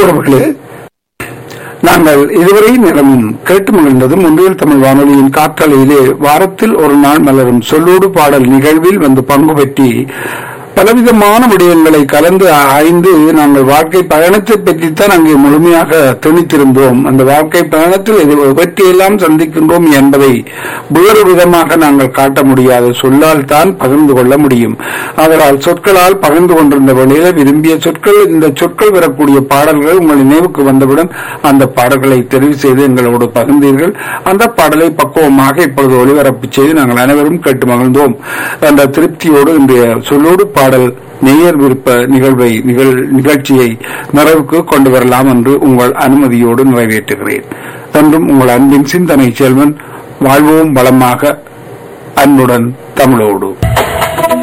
அன்புறவர்களே நாங்கள் இதுவரை நிலமும் கேட்டு மகிழ்ந்ததும் ஒன்றியல் தமிழ் வானொலியின் காற்றலையிலே வாரத்தில் ஒரு நாள் மலரும் சொல்லோடு பாடல் நிகழ்வில் வந்து பங்கு பெற்றி பலவிதமான விடயங்களை கலந்து ஆய்ந்து நாங்கள் வாழ்க்கை பயணத்தை பற்றித்தான் அங்கே முழுமையாக திணித்திருந்தோம் அந்த வாழ்க்கை பயணத்தில் இது வெற்றியெல்லாம் சந்திக்கின்றோம் என்பதை வேறு விதமாக நாங்கள் காட்ட முடியாது சொல்லால் தான் பகிர்ந்து கொள்ள முடியும் அதனால் சொற்களால் பகிர்ந்து கொண்டிருந்த வேளையில விரும்பிய சொற்கள் இந்த சொற்கள் வரக்கூடிய பாடல்கள் உங்கள் நினைவுக்கு வந்தவுடன் அந்த பாடல்களை தெரிவு செய்து எங்களோடு பகிர்ந்தீர்கள் அந்த பாடலை பக்குவமாக இப்பொழுது ஒளிபரப்பு செய்து நாங்கள் அனைவரும் கேட்டு மகிழ்ந்தோம் என்ற திருப்தியோடு இன்றைய சொல்லோடு பாடல் நேயர் விருப்ப நிகழ்வை நிகழ் நிகழ்ச்சியை நிறைவுக்கு கொண்டு வரலாம் என்று உங்கள் அனுமதியோடு நிறைவேற்றுகிறேன் என்றும் உங்கள் அன்பின் சிந்தனை செல்வன் வாழ்வோம் வளமாக அன்புடன் தமிழோடு